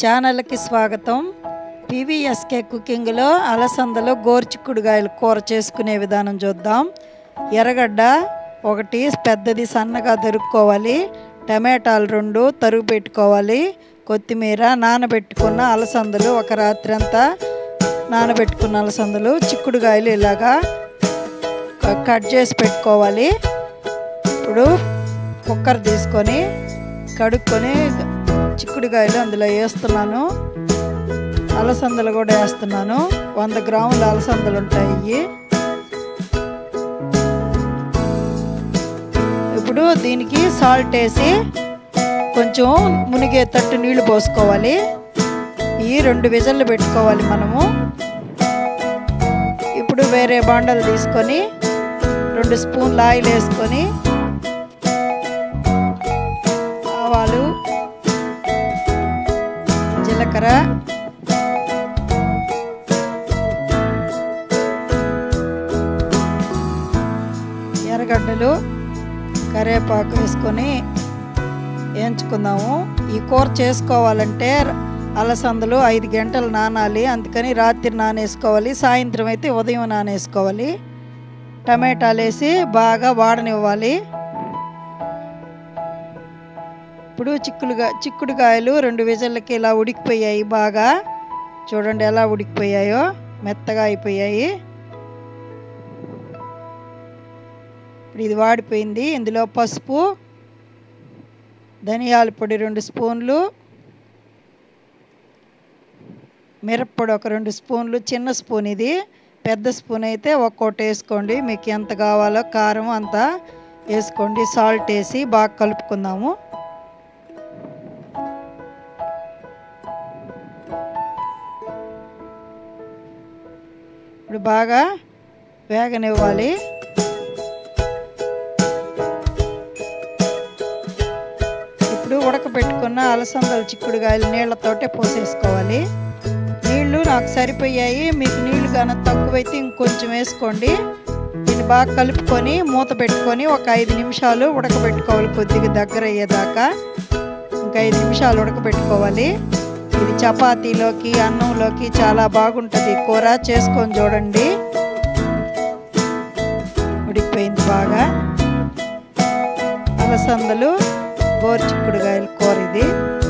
ఛానల్కి స్వాగతం పీవీఎస్కే కుకింగ్లో అలసందలో గోర్చిక్కుడుగాయలు కూర చేసుకునే విధానం చూద్దాం ఎర్రగడ్డ ఒకటి పెద్దది సన్నగా తరుక్కోవాలి టమాటాలు రెండు తరుగు పెట్టుకోవాలి కొత్తిమీర నానబెట్టుకున్న అలసందలు ఒక రాత్రి అంతా నానబెట్టుకున్న అలసందలు చిక్కుడుగాయలు ఇలాగా క- కట్ చేసి పెట్టుకోవాలి ఇప్పుడు కుక్కర్ తీసుకొని కడుక్కొని చిక్కుడుకాయలు అందులో వేస్తున్నాను అలసందలు కూడా వేస్తున్నాను వంద గ్రాముల అలసందలు ఉంటాయి ఇవి. ఇప్పుడు దీనికి సాల్ట్ వేసి కొంచెం మునిగేటట్టు నీళ్లు పోసుకోవాలి ఈ రెండు విజల్లు పెట్టుకోవాలి మనము ఇప్పుడు వేరే బాండలు తీసుకొని రెండు స్పూన్లు ఆయిల్ వేసుకొని ఆవాలు జీలకర్ర ఎర్రగడ్డలు కరివేపాకు వేసుకొని వేయించుకుందాము ఈ కూర చేసుకోవాలంటే అలసందలు ఐదు గంటలు నానాలి అందుకని రాత్రి నానేసుకోవాలి సాయంత్రం అయితే ఉదయం నానేసుకోవాలి టమాటాలు వేసి బాగా వాడనివ్వాలి ఇప్పుడు చిక్కుడుగా చిక్కుడుకాయలు రెండు విజల్లకి ఇలా ఉడికిపోయాయి బాగా చూడండి ఎలా ఉడికిపోయాయో మెత్తగా అయిపోయాయి ఇప్పుడు ఇది వాడిపోయింది ఇందులో పసుపు ధనియాల పొడి రెండు స్పూన్లు మిరప్పొడి ఒక రెండు స్పూన్లు చిన్న స్పూన్ ఇది పెద్ద స్పూన్ అయితే ఒక్కోటి వేసుకోండి మీకు ఎంత కావాలో కారం అంతా వేసుకోండి సాల్ట్ వేసి బాగా కలుపుకుందాము ఇప్పుడు బాగా వేగనివ్వాలి ఇప్పుడు ఉడకబెట్టుకున్న అలసందలు చిక్కుడుగాయలు నీళ్ళతోటే పోసేసుకోవాలి నీళ్లు నాకు సరిపోయాయి మీకు నీళ్లు కానీ తక్కువైతే ఇంకొంచెం వేసుకోండి దీన్ని బాగా కలుపుకొని మూత పెట్టుకొని ఒక ఐదు నిమిషాలు ఉడకబెట్టుకోవాలి కొద్దిగా దగ్గర అయ్యేదాకా ఇంకా ఐదు నిమిషాలు ఉడకబెట్టుకోవాలి ఇది చపాతీలోకి అన్నంలోకి చాలా బాగుంటుంది కూర చేసుకొని చూడండి ఉడికిపోయింది బాగా అలసందలు గోరుచిక్కుడుగాయల కూర ఇది